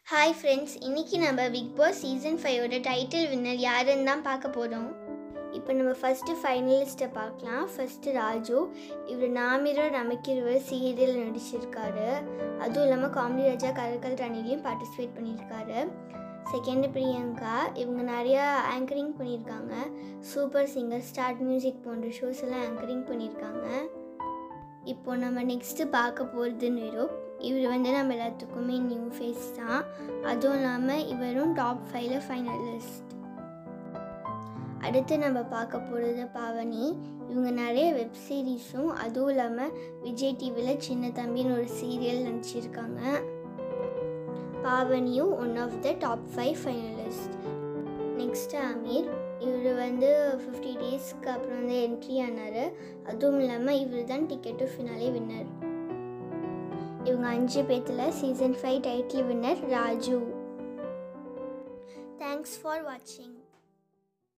hi friends இன்னைக்கு நம்ம Bigg Boss season ஃபைவோட டைட்டில் வின்னர் யாருன்னு தான் பார்க்க போகிறோம் இப்போ நம்ம ஃபஸ்ட்டு ஃபைனலிஸ்ட்டை பார்க்கலாம் ஃபஸ்ட்டு ராஜு இவர் நாமிரோ நமக்கிருவர் சீரியல் நடிச்சிருக்காரு அதுவும் இல்லாமல் காமெடி ராஜா கரக்கல் ரணிலையும் பார்ட்டிசிபேட் பண்ணியிருக்காரு செகண்ட் பிரியங்கா இவங்க நிறையா ஆங்கரிங் பண்ணியிருக்காங்க சூப்பர் சிங்கர் ஸ்டார்ட் மியூசிக் போன்ற ஷோஸ் எல்லாம் ஆங்கரிங் பண்ணியிருக்காங்க இப்போ நம்ம நெக்ஸ்ட்டு பார்க்க போகிறது நிரூப் இவர் வந்து நம்ம எல்லாத்துக்குமே நியூ ஃபேஸ் தான் அதுவும் இல்லாமல் இவரும் டாப் ஃபைவ்ல ஃபைனலிஸ்ட் அடுத்து நம்ம பார்க்க போகிறது பாவனி இவங்க நிறைய வெப் சீரிஸும் அதுவும் இல்லாமல் விஜய் டிவியில் சின்ன தம்பின்னு ஒரு சீரியல் நடிச்சிருக்காங்க பாவனியும் one of the top five finalist next Ameer இவர் வந்து ஃபிஃப்டி டேஸ்க்கு அப்புறம் வந்து என்ட்ரி ஆனார் அதுவும் இல்லாமல் இவர் தான் டிக்கெட்டு ஃபினாலே வின்னர் இவங்க அஞ்சு பேத்தில் season five title winner Raju thanks for வாட்சிங்